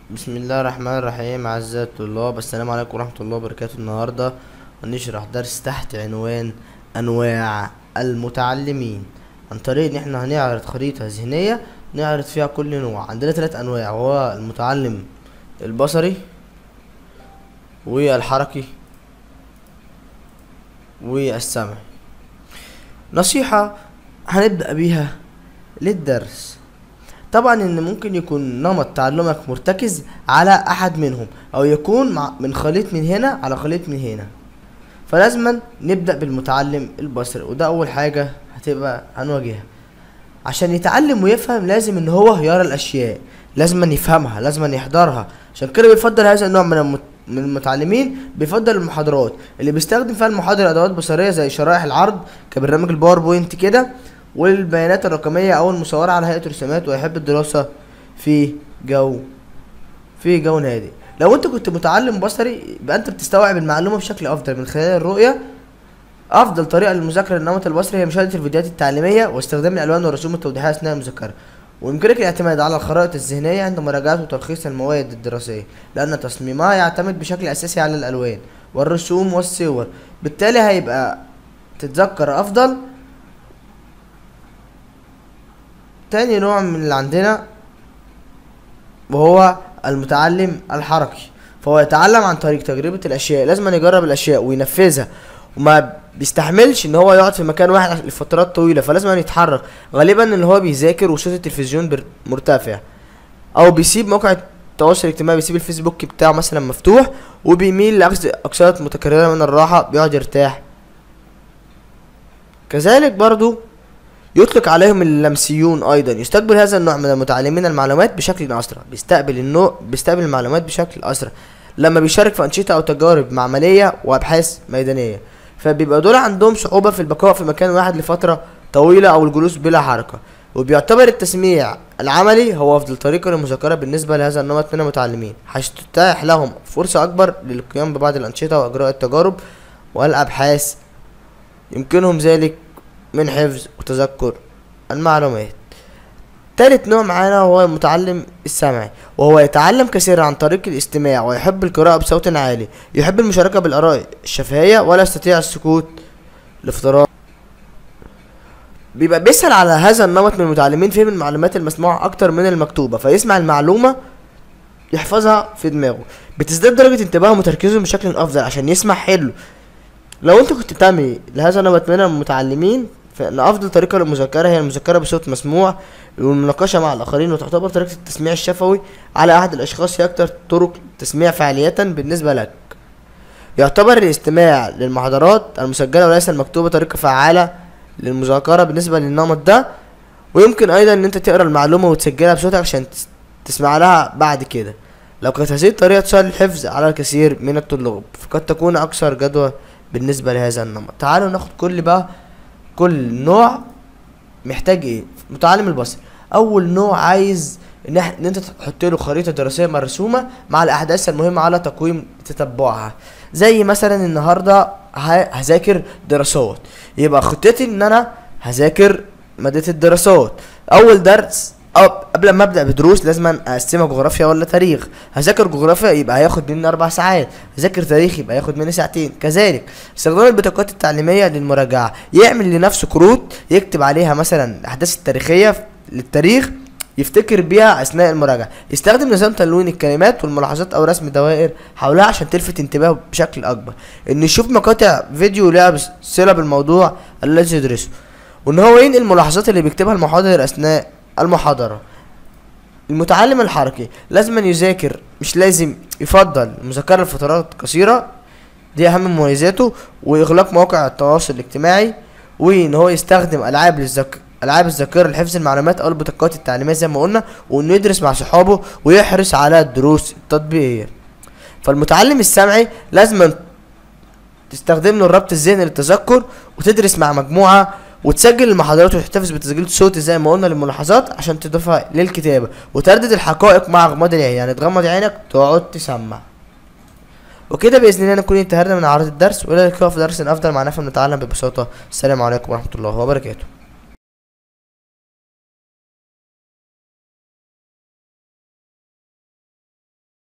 بسم الله الرحمن الرحيم أعزائي الطلاب السلام عليكم ورحمة الله وبركاته النهاردة هنشرح درس تحت عنوان أنواع المتعلمين عن طريق إن احنا هنعرض خريطة ذهنية نعرض فيها كل نوع عندنا ثلاث أنواع وهو المتعلم البصري والحركي والسمعي نصيحة هنبدأ بيها للدرس طبعا ان ممكن يكون نمط تعلمك مرتكز على احد منهم او يكون مع من خليط من هنا على خليط من هنا فلازما نبدأ بالمتعلم البصري وده اول حاجة هتبقى هنواجهها عشان يتعلم ويفهم لازم ان هو يرى الاشياء لازم يفهمها لازم يحضرها عشان كده بيفضل هذا النوع من المت... من المتعلمين بيفضل المحاضرات اللي بيستخدم فيها المحاضر ادوات بصريه زي شرائح العرض كبرنامج الباوربوينت كده والبيانات الرقميه او المصوره على هيئه رسومات ويحب الدراسه في جو في جو هادي لو انت كنت متعلم بصري يبقى انت بتستوعب المعلومه بشكل افضل من خلال الرؤيه افضل طريقه للمذاكره للنمط البصري هي مشاهده الفيديوهات التعليميه واستخدام الالوان والرسوم التوضيحيه اثناء المذاكره ويمكنك الاعتماد على الخرائط الذهنيه عند مراجعه وتلخيص المواد الدراسيه لان تصميمها يعتمد بشكل اساسي على الالوان والرسوم والصور بالتالي هيبقى تتذكر افضل تاني نوع من اللي عندنا وهو المتعلم الحركي فهو يتعلم عن طريق تجربة الأشياء لازم أن يجرب الأشياء وينفذها وما بيستحملش ان هو يقعد في مكان واحد لفترات طويلة فلازم أن يتحرك غالبا ان هو بيذاكر وصوت التلفزيون بر- مرتفع او بيسيب موقع التواصل الاجتماعي بيسيب الفيسبوك بتاعه مثلا مفتوح وبيميل لأخذ أقساط متكررة من الراحة بيقعد يرتاح كذلك برضو يطلق عليهم اللمسيون ايضا يستقبل هذا النوع من المتعلمين المعلومات بشكل اسرع بيستقبل النوع بيستقبل المعلومات بشكل اسرع لما بيشارك في انشطه او تجارب معمليه وابحاث ميدانيه فبيبقى دول عندهم صعوبه في البقاء في مكان واحد لفتره طويله او الجلوس بلا حركه وبيعتبر التسميع العملي هو افضل طريقه للمذاكره بالنسبه لهذا النمط من المتعلمين حيث تتاح لهم فرصه اكبر للقيام ببعض الانشطه واجراء التجارب والابحاث يمكنهم ذلك من حفظ وتذكر المعلومات تالت نوع معانا هو المتعلم السمعي وهو يتعلم كثيرا عن طريق الاستماع ويحب القراءة بصوت عالي يحب المشاركة بالآراء الشفهية ولا يستطيع السكوت لفترات بيبقى بيسأل على هذا النمط من المتعلمين فهم المعلومات المسموعة أكتر من المكتوبة فيسمع المعلومة يحفظها في دماغه بتزداد درجة انتباهه وتركيزه بشكل أفضل عشان يسمع حلو لو انت كنت تنتمي لهذا النمط من المتعلمين فان افضل طريقه للمذاكره هي المذاكره بصوت مسموع والمناقشه مع الاخرين وتعتبر طريقه التسميع الشفوي على احد الاشخاص هي اكثر طرق تسميع فعاليه بالنسبه لك يعتبر الاستماع للمحاضرات المسجله وليس المكتوبه طريقه فعاله للمذاكره بالنسبه للنمط ده ويمكن ايضا ان انت تقرا المعلومه وتسجلها بصوتك عشان تس- تسمع لها بعد كده لو كانت هذه الطريقه تسهل الحفظ على الكثير من الطلاب فقد تكون اكثر جدوى بالنسبه لهذا النمط تعالوا ناخد كل بقى كل نوع محتاج ايه متعلم البصري اول نوع عايز ان إح- ان انت تحط له خريطه دراسيه مرسومه مع الاحداث المهمه على تقويم تتبعها زي مثلا النهارده ه- هذاكر دراسات يبقى خطتي ان انا هذاكر ماده الدراسات اول درس أو قبل ما ابدا بدروس لازم اقسمها جغرافيا ولا تاريخ هذاكر جغرافيا يبقى هياخد مني اربع ساعات هذاكر تاريخ يبقى هياخد مني ساعتين كذلك استخدام البطاقات التعليميه للمراجعه يعمل لنفسه كروت يكتب عليها مثلا الاحداث التاريخيه للتاريخ يفتكر بيها اثناء المراجعه يستخدم نظام تلوين الكلمات والملاحظات او رسم دوائر حولها عشان تلفت انتباهه بشكل اكبر انه يشوف مقاطع فيديو لها بس- صله بالموضوع الذي يدرسه وان هو ينقل الملاحظات اللي بيكتبها المحاضر اثناء المحاضره المتعلم الحركي لازم أن يذاكر مش لازم يفضل المذاكره لفترات قصيره دي اهم مميزاته واغلاق مواقع التواصل الاجتماعي وان هو يستخدم العاب للذك العاب الذاكره لحفظ المعلومات او البطاقات التعليميه زي ما قلنا وانه يدرس مع صحابه ويحرص على الدروس التطبيقيه فالمتعلم السمعي لازم تستخدم له الربط الذهني للتذكر وتدرس مع مجموعه وتسجل المحاضرات وتحتفظ بتسجيل صوتي زي ما قلنا للملاحظات عشان تضيفها للكتابه وتردد الحقائق مع غمض العين يعني تغمض عينك تقعد تسمع وكده باذن الله نكون انتهينا من عرض الدرس والى اللقاء في درس افضل مع نفهم نتعلم ببساطه السلام عليكم ورحمه الله وبركاته